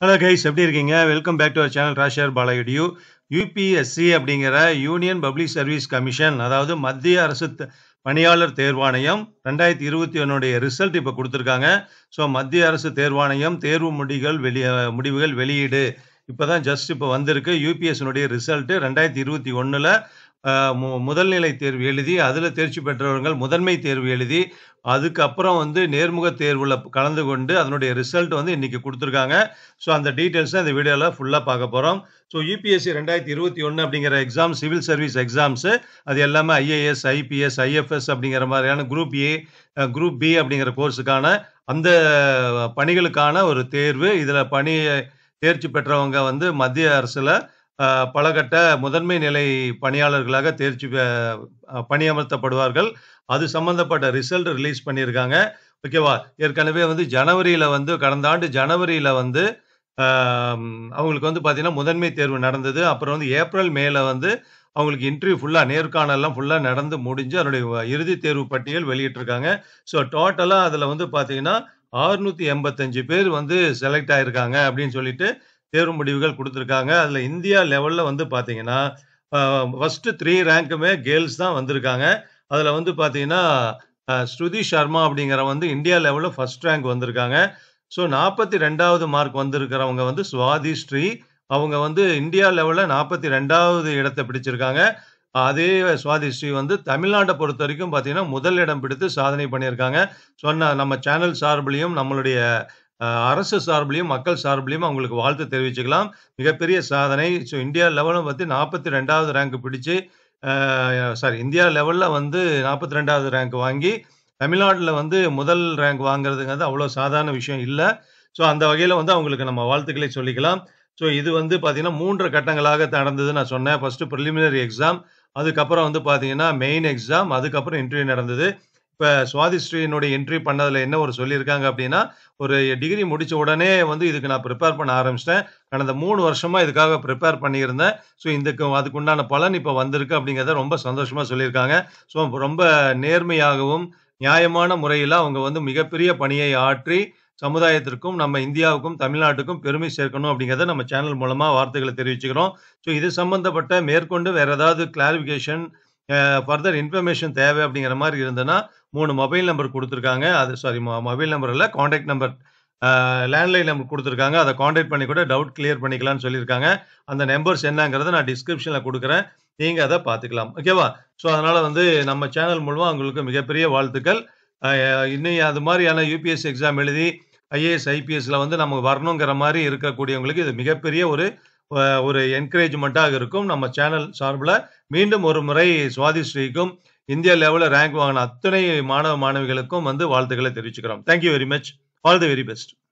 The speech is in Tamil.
ஹலோ கைஸ் எப்படி இருக்கீங்க welcome back to our channel ராஷர் பாலகிடியூ யூபிஎஸ்சி அப்படிங்கிற யூனியன் பப்ளிக் சர்வீஸ் கமிஷன் அதாவது மத்திய அரசு த- பணியாளர் தேர்வாணையம் ரெண்டாயிரத்தி இருபத்தி ஒன்னுடைய ரிசல்ட் இப்போ கொடுத்துருக்காங்க ஸோ மத்திய அரசு தேர்வாணையம் தேர்வு முடிகள் வெளி முடிவுகள் வெளியீடு இப்போ தான் ஜஸ்ட் இப்போ வந்திருக்கு யூபிஎஸ்னுடைய ரிசல்ட்டு ரெண்டாயிரத்தி இருபத்தி ஒன்றில் முதல்நிலை தேர்வு எழுதி அதில் தேர்ச்சி பெற்றவர்கள் முதன்மை தேர்வு எழுதி அதுக்கப்புறம் வந்து நேர்முக தேர்வில் கலந்து கொண்டு அதனுடைய ரிசல்ட் வந்து இன்னைக்கு கொடுத்துருக்காங்க ஸோ அந்த டீட்டெயில்ஸை இந்த வீடியோவில் ஃபுல்லாக பார்க்க போகிறோம் ஸோ யூபிஎஸ்சி ரெண்டாயிரத்தி இருபத்தி ஒன்று அப்படிங்கிற எக்ஸாம் சிவில் சர்வீஸ் எக்ஸாம்ஸு அது எல்லாமே ஐஏஎஸ் ஐபிஎஸ் ஐஎஃப்எஸ் அப்படிங்கிற மாதிரியான குரூப் ஏ குரூப் பி அப்படிங்கிற கோர்ஸுக்கான அந்த பணிகளுக்கான ஒரு தேர்வு இதில் பணி தேர்ச்சி பெற்றவங்க வந்து மத்திய அரசில் பலகட்ட முதன்மை நிலை பணியாளர்களாக தேர்ச்சி பெ- அஹ் பணியமர்த்தப்படுவார்கள் அது சம்பந்தப்பட்ட ரிசல்ட் ரிலீஸ் பண்ணியிருக்காங்க ஓகேவா ஏற்கனவே வந்து ஜனவரியில் வந்து கடந்த ஆண்டு ஜனவரியில் வந்து ஆம், அவங்களுக்கு வந்து பார்த்தீங்கன்னா முதன்மை தேர்வு நடந்தது அப்புறம் வந்து ஏப்ரல் மேல வந்து அவங்களுக்கு இன்டர்வியூ ஃபுல்லாக நேர்காணல்லாம் ஃபுல்லாக நடந்து முடிஞ்சு அதனுடைய வ- இறுதி தேர்வு பட்டியல் வெளியிட்டிருக்காங்க ஸோ டோட்டலாக அதில் வந்து பார்த்தீங்கன்னா ஆறுநூற்றி எண்பத்தஞ்சு பேர் வந்து செலக்ட் ஆயிருக்காங்க அப்படின்னு சொல்லிட்டு தேர்வு முடிவுகள் கொடுத்துருக்காங்க அதில் இந்தியா லெவலில் வந்து பார்த்தீங்கன்னா ஃபஸ்ட்டு த்ரீ ரேங்க்குமே கேர்ள்ஸ் தான் வந்திருக்காங்க அதில் வந்து பார்த்தீங்கன்னா அஹ், ஸ்ருதி சர்மா அப்படிங்கிற வந்து இந்தியா லெவலில் ஃபர்ஸ்ட் ரேங்க் வந்திருக்காங்க ஸோ நாற்பத்தி ரெண்டாவது மார்க் வந்திருக்கிறவங்க வந்து சுவாதி ஸ்ரீ அவங்க வந்து இந்தியா லெவலில் நாற்பத்தி ரெண்டாவது இடத்தை பிடிச்சிருக்காங்க அதே சுவாதி ஸ்ரீ வந்து தமிழ்நாட்டை பொறுத்த வரைக்கும் பார்த்தீங்கன்னா முதல் இடம் பிடித்து சாதனை பண்ணியிருக்காங்க சொன்ன நம்ம சேனல் சார்பிலையும் நம்மளுடைய அஹ், அரசு சார்பிலையும் மக்கள் சார்பிலையும் அவங்களுக்கு வாழ்த்து தெரிவிச்சுக்கலாம் மிகப்பெரிய சாதனை ஸோ இந்தியா லெவலும் வந்து நாற்பத்தி ரெண்டாவது ரேங்க் பிடிச்சு சாரி இந்தியா லெவலில் வந்து நாற்பத்தி ரெண்டாவது ரேங்க் வாங்கி தமிழ்நாட்டில் வந்து முதல் ரேங்க் வாங்குறதுங்கிறது அவ்வளோ சாதாரண விஷயம் இல்லை ஸோ அந்த வகையில் வந்து அவங்களுக்கு நம்ம வாழ்த்துக்களை சொல்லிக்கலாம் ஸோ இது வந்து பார்த்தீங்கன்னா மூன்று கட்டங்களாக நடந்தது நான் சொன்னேன் ஃபர்ஸ்ட் ப்ரிலிமினரி எக்ஸாம் அதுக்கப்புறம் வந்து பார்த்தீங்கன்னா மெயின் எக்ஸாம் அதுக்கப்புறம் இன்டர்வியூ நடந்தது இப்போ சுவாதி ஸ்ரீனுடைய என்ட்ரி பண்ணதில் என்ன ஒரு சொல்லியிருக்காங்க அப்படின்னா ஒரு டிகிரி முடிச்ச உடனே வந்து இதுக்கு நான் ப்ரிப்பேர் பண்ண ஆரம்பிச்சிட்டேன் கடந்த மூணு வருஷமா இதுக்காக ப்ரிப்பேர் பண்ணியிருந்தேன் ஸோ இதுக்கு அதுக்கு உண்டான பலன் இப்போ வந்திருக்கு அப்படிங்கிறத ரொம்ப சந்தோஷமா சொல்லியிருக்காங்க ஸோ ரொம்ப நேர்மையாகவும் நியாயமான முறையில் அவங்க வந்து மிகப்பெரிய பணியை ஆற்றி சமுதாயத்திற்கும் நம்ம இந்தியாவுக்கும் தமிழ்நாட்டுக்கும் பெருமை சேர்க்கணும் அப்படிங்கிறத நம்ம சேனல் மூலமா வார்த்தைகளை தெரிவிச்சுக்கிறோம் ஸோ இது சம்பந்தப்பட்ட மேற்கொண்டு வேற ஏதாவது கிளாரிஃபிகேஷன் ஃபர்தர் இன்ஃபர்மேஷன் தேவை அப்படிங்கிற மாதிரி இருந்ததுன்னா மூணு மொபைல் நம்பர் கொடுத்துருக்காங்க அது சாரி மொபைல் நம்பர் இல்லை காண்டாக்ட் நம்பர் லேண்ட்லைன் நம்பர் கொடுத்துருக்காங்க அதை காண்டாக்ட் பண்ணி கூட டவுட் கிளியர் பண்ணிக்கலாம்னு சொல்லியிருக்காங்க அந்த நம்பர்ஸ் என்னங்கிறத நான் டிஸ்கிரிப்ஷனில் கொடுக்குறேன் நீங்கள் அதை பார்த்துக்கலாம் ஓகேவா ஸோ அதனால் வந்து நம்ம சேனல் மூலமாக உங்களுக்கு மிகப்பெரிய வாழ்த்துக்கள் அஹ் இன்னும் அது மாதிரியான யூபிஎஸ்சி எக்ஸாம் எழுதி ஐஏஎஸ் ஐபிஎஸ்ல வந்து நமக்கு வரணுங்கிற மாதிரி இருக்கக்கூடியவங்களுக்கு இது மிகப்பெரிய ஒரு அஹ், ஒரு என்கரேஜ்மெண்ட்டாக இருக்கும் நம்ம சேனல் சார்பில் மீண்டும் ஒரு முறை சுவாதி ஸ்ரீக்கும் இந்தியா லெவலில் ரேங்க் வாங்கின அத்தனை மாணவ மாணவிகளுக்கும் வந்து வாழ்த்துக்களை தெரிவிச்சுக்கிறோம் thank you very much all the very best